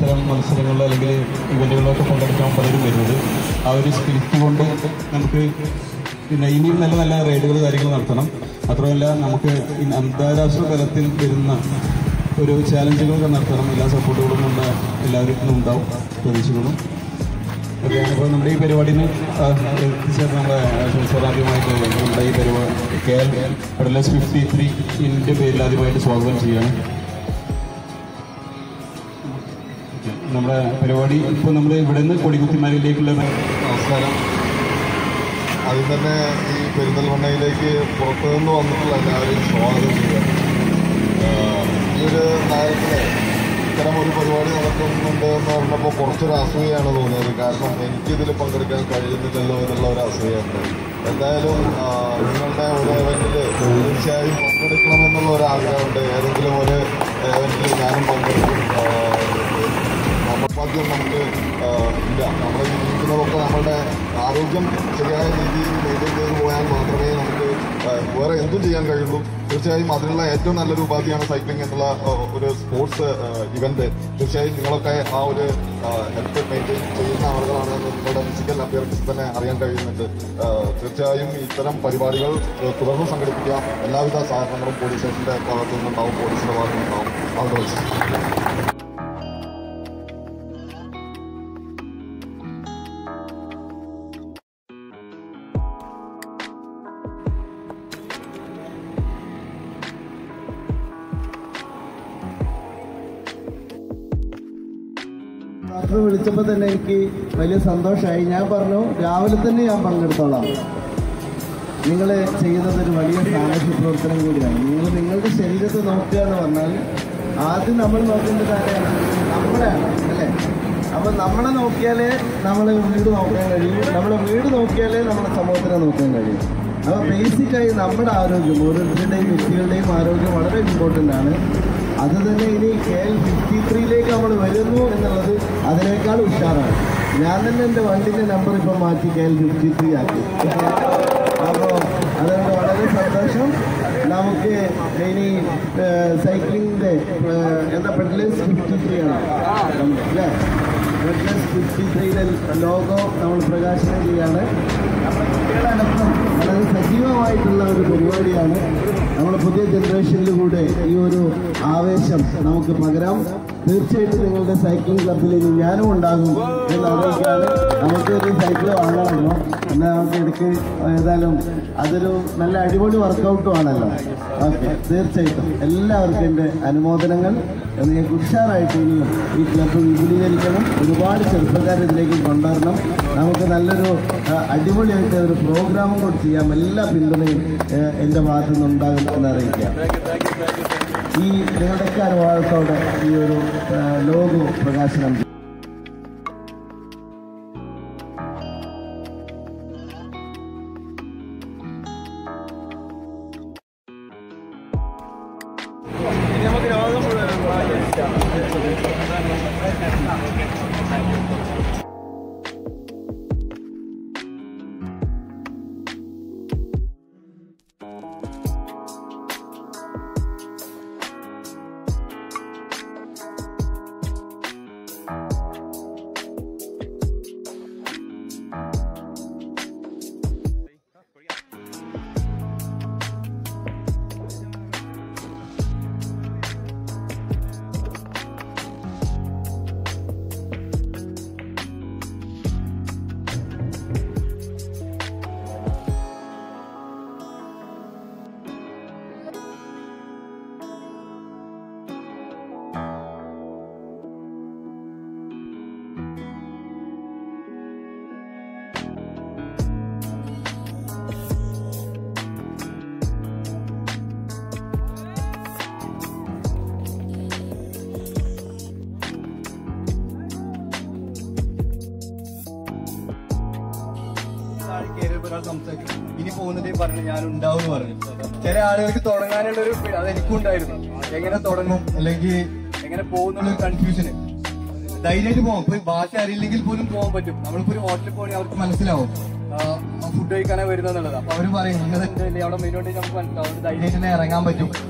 ഇത്തരം മത്സരങ്ങളിൽ അല്ലെങ്കിൽ ഇവന്റുകളിലൊക്കെ പങ്കെടുക്കാൻ പലരും വരുന്നത് ആ ഒരു സ്പിരിറ്റ് കൊണ്ട് നമുക്ക് പിന്നെ ഇനിയും നല്ല നല്ല റൈഡുകൾ കാര്യങ്ങൾ നടത്തണം മാത്രമല്ല നമുക്ക് ഈ അന്താരാഷ്ട്ര തലത്തിൽ വരുന്ന ഒരു ചാലഞ്ചുകളൊക്കെ നടത്തണം എല്ലാ സപ്പോർട്ടുകളും നമ്മുടെ എല്ലാവർക്കും ഉണ്ടാവും പ്രതീക്ഷകളും ഓക്കെ അപ്പോൾ നമ്മുടെ ഈ പരിപാടിന് എത്തിച്ചേർന്ന് നമ്മുടെ സാർ ആദ്യമായിട്ട് നമ്മുടെ ഈ പരിപാടി K L federals fifty three ഇൻ്റെ പേരിൽ ആദ്യമായിട്ട് സ്വാഗതം ചെയ്യുകയാണ് ഓക്കെ. നമ്മുടെ പരിപാടി ഇപ്പോൾ നമ്മൾ ഇവിടെ നിന്ന് കൊടികുത്തിമാരിലേക്കുള്ള നമസ്കാരം ആദ്യം തന്നെ ഈ പെരിന്തൽമണ്ണയിലേക്ക് പുറത്തു നിന്ന് വന്നിട്ടുള്ള എല്ലാവരെയും സ്വാഗതം ചെയ്യാം ആഹ് ഈ ഒരു നഗരത്തിലെ ഇത്തരം ഒരു പരിപാടി നടക്കുന്നുണ്ട് എന്ന് പറഞ്ഞപ്പോൾ കുറച്ചൊരു അസൂയാണ് തോന്നിയത് കാരണം എനിക്കിതിൽ പങ്കെടുക്കാൻ കഴിയുന്നില്ലല്ലോ എന്നുള്ള ഒരു അസൂയുണ്ട് എന്തായാലും ആഹ് നിങ്ങളുടെ ഒരു ഇവൻറ്റിൽ തീർച്ചയായും പങ്കെടുക്കണമെന്നുള്ള ഒരു ആഗ്രഹമുണ്ട് ഏതെങ്കിലും ഒരു ഇവൻറ്റിൽ ഞാനും പങ്കെടുക്കും ആഹ് നമുക്കാദ്യം നമുക്ക് ആ, ഇല്ല നമ്മൾ ഈ ജീവിക്കുന്നതൊക്കെ നമ്മളുടെ ആരോഗ്യം ശരിയായ രീതിയിൽ മെയിൻറ്റെയിൻ ചെയ്ത് പോയാൽ മാത്രമേ നമുക്ക് ആ, വേറെ എന്തും ചെയ്യാൻ കഴിയുള്ളൂ തീർച്ചയായും അതിനുള്ള ഏറ്റവും നല്ലൊരു ഉപാധിയാണ് സൈക്ലിംഗ് എന്നുള്ള ആ, ഒരു സ്പോർട്സ് ഇവന്റ് തീർച്ചയായും നിങ്ങളൊക്കെ ആ ഒരു ഹെൽത്ത് മെയിൻറ്റെയിൻ ചെയ്യുന്ന ആളുകളാണെന്ന് നിങ്ങളുടെ ഫിസിക്കൽ അപ്പിയറൻസ് തന്നെ അറിയാൻ കഴിയുന്നുണ്ട് ആ, തീർച്ചയായും ഇത്തരം പരിപാടികൾ ആ, തുടർന്ന് സംഘടിപ്പിക്കാം എല്ലാവിധ സഹകരണങ്ങളും പോലീസ് സ്റ്റേഷന്റെ ഭാഗത്തു നിന്നുണ്ടാവും പോലീസിന്റെ ഭാഗത്തു നിന്നുണ്ടാവും അവിടെ വെച്ച് ഡോക്ടർ വിളിച്ചപ്പോൾ തന്നെ എനിക്ക് വലിയ സന്തോഷമായി ഞാൻ പറഞ്ഞു രാവിലെ തന്നെ ഞാൻ പങ്കെടുത്തോളാം നിങ്ങൾ ചെയ്യുന്നത് ഒരു വലിയ സാമൂഹ്യ പ്രവർത്തനം കൂടിയാണ് നിങ്ങൾ നിങ്ങളുടെ ശരീരത്തെ നോക്കുക എന്ന് പറഞ്ഞാൽ ആദ്യം നമ്മൾ നോക്കേണ്ടത് ആരെയാണ് നമ്മളെയാണ് അല്ലേ അപ്പോൾ നമ്മളെ നോക്കിയാലേ നമ്മളെ വീട് നോക്കാൻ കഴിയും നമ്മുടെ വീട് നോക്കിയാലേ നമ്മുടെ സമൂഹത്തിനെ നോക്കാൻ കഴിയും അപ്പോൾ ബേസിക്കായി നമ്മുടെ ആരോഗ്യം ഓരോരുത്തരുടെയും വ്യക്തികളുടെയും ആരോഗ്യം വളരെ ഇമ്പോർട്ടൻ്റ് ആണ് അത് തന്നെ ഇനി കെ എൽ ഫിഫ്റ്റി ത്രീയിലേക്ക് നമ്മൾ വരുന്നു എന്നുള്ളത് അതിനേക്കാൾ ഉഷാറാണ് ഞാൻ തന്നെ എൻ്റെ വണ്ടിൻ്റെ നമ്പർ ഇപ്പം മാറ്റി കെ എൽ ഫിഫ്റ്റി ത്രീ ആക്കി അപ്പോൾ അതുകൊണ്ട് വളരെ സന്തോഷം നമുക്ക് ഇനി സൈക്ലിങ്ങിൻ്റെ എന്താ പെഡലേഴ്സ് ഫിഫ്റ്റി ത്രീ ആണ് നമ്മൾ അല്ലേ പെഡലേഴ്സ് ഫിഫ്റ്റി ത്രീയിലെ ലോഗോ നമ്മൾ പ്രകാശനം ചെയ്യാണ് നമ്മുടെ കുട്ടികളടക്കം വളരെ സജീവമായിട്ടുള്ള ഒരു പരിപാടിയാണ് നമ്മുടെ പുതിയ ജനറേഷനിലൂടെ ഈ ഒരു ആവേശം നമുക്ക് പകരാം തീർച്ചയായിട്ടും നിങ്ങളുടെ സൈക്ലിംഗ് ക്ലബിൽ ഇനി ഞാനും ഉണ്ടാകും എന്ന് അറിയിക്കാണ് നമുക്കൊരു സൈക്കിൾ വാങ്ങണമല്ലോ എന്നാൽ നമുക്ക് ഇടയ്ക്ക് ഏതായാലും അതൊരു നല്ല അടിപൊളി വർക്കൗട്ടും ആണല്ലോ ഓക്കെ തീർച്ചയായിട്ടും എല്ലാവർക്കും എൻ്റെ അനുമോദനങ്ങൾ നിങ്ങൾക്ക് ഉഷാറായിട്ട് ഇനിയും ഈ ക്ലബ്ബ് വിപുലീകരിക്കണം ഒരുപാട് ചെറുപ്പക്കാർ ഇതിലേക്ക് കൊണ്ടുവരണം നമുക്ക് നല്ലൊരു ആ, അടിപൊളിയായിട്ട് ഒരു പ്രോഗ്രാമും കൂടി ചെയ്യാം എല്ലാ പിന്തുണയും ആ, എൻ്റെ ഭാഗത്തു നിന്നുണ്ടാകും എന്ന് അറിയിക്കാം ഈ നിങ്ങളുടെയൊക്കെ അനുവാദത്തോടെ ഈ ഒരു ആ, ലോഗോ പ്രകാശനം ചെയ്യും. താഴെ കയറിയപ്പോൾ ഒരാൾ സംസാരിച്ചു ഇനി പോകുന്നത് പറഞ്ഞു ഞാൻ ഉണ്ടാവും പറഞ്ഞു ചില ആളുകൾക്ക് തുടങ്ങാനുള്ള ഒരു പേ- അത് എനിക്കും ഉണ്ടായിരുന്നു എങ്ങനെ തുടങ്ങും അല്ലെങ്കിൽ എങ്ങനെ പോകുന്നുള്ള ഒരു കൺഫ്യൂഷന് ധൈര്യമായിട്ട് പോകും ഇപ്പൊ ഭാഷ അറിയില്ലെങ്കിൽ പോലും പോകാൻ പറ്റും നമ്മളിപ്പോ ഒരു ഹോട്ടലിൽ പോകണമെങ്കിൽ അവർക്ക് മനസ്സിലാവും ഫുഡ് കഴിക്കാനാണ് വരുന്നത് എന്നുള്ളത് അപ്പൊ അവര് പറയും ഇന്നത് അവിടെ മെനു ഉണ്ടെങ്കിൽ നമുക്ക് മനസ്സിലാവും അതുകൊണ്ട് ധൈര്യമായിട്ട് തന്നെ ഇറങ്ങാൻ പറ്റും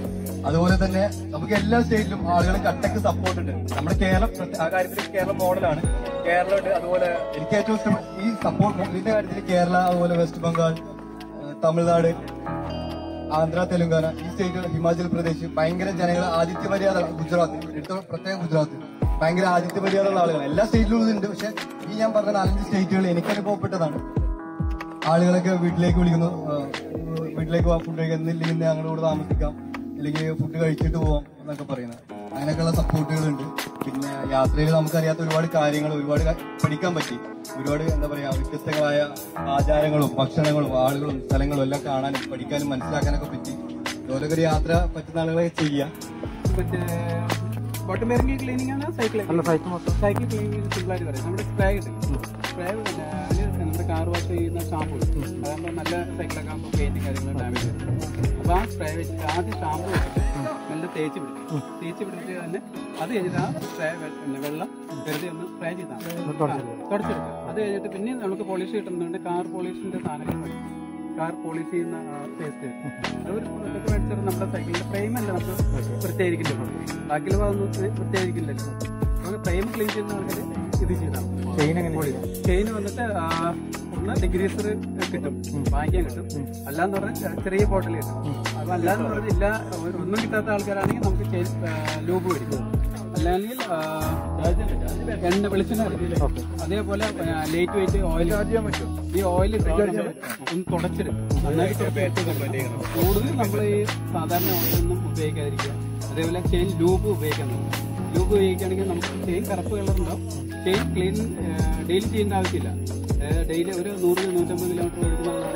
അതുപോലെ തന്നെ നമുക്ക് എല്ലാ സ്റ്റേറ്റിലും ആളുകൾ കട്ടക്ക് സപ്പോർട്ട് ഉണ്ട് നമ്മുടെ കേരളം പ്രത്യേക- ആ കാര്യത്തിൽ കേരളം മോഡലാണ് കേരളം ഉണ്ട് അതുപോലെ എനിക്ക് ഏറ്റവും ഇഷ്ടം ഈ സപ്പോർട്ട് ഇതിന്റെ കാര്യത്തിൽ കേരള അതുപോലെ വെസ്റ്റ് ബംഗാൾ ഏഹ് തമിഴ്നാട് ആന്ധ്ര തെലുങ്കാന ഈ സ്റ്റേറ്റുകൾ ഹിമാചൽ പ്രദേശ് ഭയങ്കര ജനങ്ങൾ ആതിഥ്യ മര്യാദ ഗുജറാത്ത് എടുത്ത പ്രത്യേക ഗുജറാത്ത് ഭയങ്കര ആതിഥ്യ മര്യാദയുള്ള ആളുകളാണ് എല്ലാ സ്റ്റേറ്റിലും ഇതുണ്ട് പക്ഷെ ഈ ഞാൻ പറഞ്ഞ നാലഞ്ച് സ്റ്റേറ്റുകൾ എനിക്ക് അനുഭവപ്പെട്ടതാണ് ആളുകളൊക്കെ വീട്ടിലേക്ക് വിളിക്കുന്നു ആ, വീട്ടിലേക്ക് പോകാം ഫുഡ് കഴിക്കാൻ എന്നില്ലെങ്കിൽ ഞങ്ങളുടെ കൂടെ താമസിക്കാം അല്ലെങ്കിൽ ഫുഡ് കഴിച്ചിട്ട് പോവാം എന്നൊക്കെ പറയുന്നത് അങ്ങനെയൊക്കെയുള്ള സപ്പോർട്ടുകളുണ്ട് പിന്നെ യാത്രയിൽ നമുക്കറിയാത്ത ഒരുപാട് കാര്യങ്ങൾ ഒരുപാട് ക- പഠിക്കാൻ പറ്റി ഒരുപാട് എന്താ പറയാ വ്യത്യസ്തങ്ങളായ ആചാരങ്ങളും ഭക്ഷണങ്ങളും ആളുകളും സ്ഥലങ്ങളും എല്ലാം കാണാനും പഠിക്കാനും മനസ്സിലാക്കാനൊക്കെ പറ്റി ഇതുപോലൊക്കെ ഒരു യാത്ര പറ്റുന്ന ആളുകളെ ചെയ്യാം മറ്റേ ബോട്ടം ബെയറിംഗ് ക്ലീനിങ് ആണ് സൈക്കിൾ അല്ല സൈക്കിൾ മൊത്തം സൈക്കിൾ ക്ലീനിങ് സിമ്പിളായിട്ട് പറയാം നമ്മുടെ സ്പ്രേ കിട്ടില്ല സ്പ്രേ പിന്നെ അതിന് നമ്മുടെ കാർ വാഷ് ചെയ്യുന്ന ഷാമ്പു അതാകുമ്പോൾ നല്ല സൈക്കിളൊക്കെ ആകുമ്പോൾ പെയിന്റും കാര്യങ്ങളും ഡാമേജ് വരും അപ്പോൾ ആ സ്പ്രേ വെച്ചിട്ട് ആദ്യം ഷാമ്പു വെച്ചിട്ട് നല്ല തേച്ച് പിടിക്കും തേച്ച് പിടിച്ചിട്ട് തന്നെ അത് കഴിഞ്ഞിട്ട് ആ സ്പ്രേ പിന്നെ വെള്ളം വെറുതെ ഒന്ന് സ്പ്രേ ചെയ്താൽ തുടച്ചെടുക്കുക അത് കഴിഞ്ഞിട്ട് പിന്നെ നമുക്ക് പോളിഷ് കിട്ടുന്നുണ്ട് കാർ പോളിഷിന്റെ സാധനങ്ങൾ മതി. കാർ പോളിഷ് ചെയ്യുന്ന പേസ്റ്റ് അതൊരു ഇതൊക്കെ മേടിച്ചാൽ നമ്മുടെ സൈക്കിളിന്റെ ഫ്രെയിം അല്ല നമുക്ക് വൃത്തിയായിരിക്കില്ല ബാക്കിയുള്ള ഭാഗം വൃത്തിയായിരിക്കില്ലല്ലോ നമുക്ക് ഫ്രെയിം ക്ലീൻ ചെയ്യുന്ന ആൾക്കാർ ഇത് ചെയ്താൽ ചെയിൻ എങ്ങനെ ചെയിൻ വന്നിട്ട് ആ, ഒന്ന് ഡിഗ്രീസർ കിട്ടും വാങ്ങിക്കാൻ കിട്ടും അല്ലാന്ന് പറഞ്ഞാൽ ചെറിയ ബോട്ടിൽ കിട്ടും അപ്പൊ അല്ലാന്ന് പറഞ്ഞാൽ ഇല്ല ഒരു- ഒന്നും കിട്ടാത്ത ആൾക്കാരാണെങ്കിൽ നമുക്ക് ചെയിൻ ലൂബ് മേടിക്കും അല്ലെങ്കിൽ ആ, എണ്ണ വെളിച്ചെണ്ണ അറിയില്ലേ? അതേപോലെ ലേറ്റ് വെയിറ്റ് ഓയിൽ ഈ ഓയിൽ ഒന്ന് തുടച്ചെടുക്കും നന്നായിട്ട് തുടച്ചെടുക്കും. കൂടുതൽ നമ്മൾ ഈ സാധാരണ ഓയിലൊന്നും ഉപയോഗിക്കാതിരിക്കുക അതേപോലെ ചെയിൻ ലൂബ് ഉപയോഗിക്കുന്നത് ലൂബ് ഉപയോഗിക്കുകയാണെങ്കിൽ നമുക്ക് ചെയിൻ കറുപ്പ് കളർ ഉണ്ടാവും ചെയിൻ ക്ലീൻ ഡെയിലി ചെയ്യേണ്ട ആവശ്യമില്ല ഡെയിലി ഒരു നൂറ് നൂറ്റമ്പത് കിലോമീറ്റർ ഓടിക്കുന്ന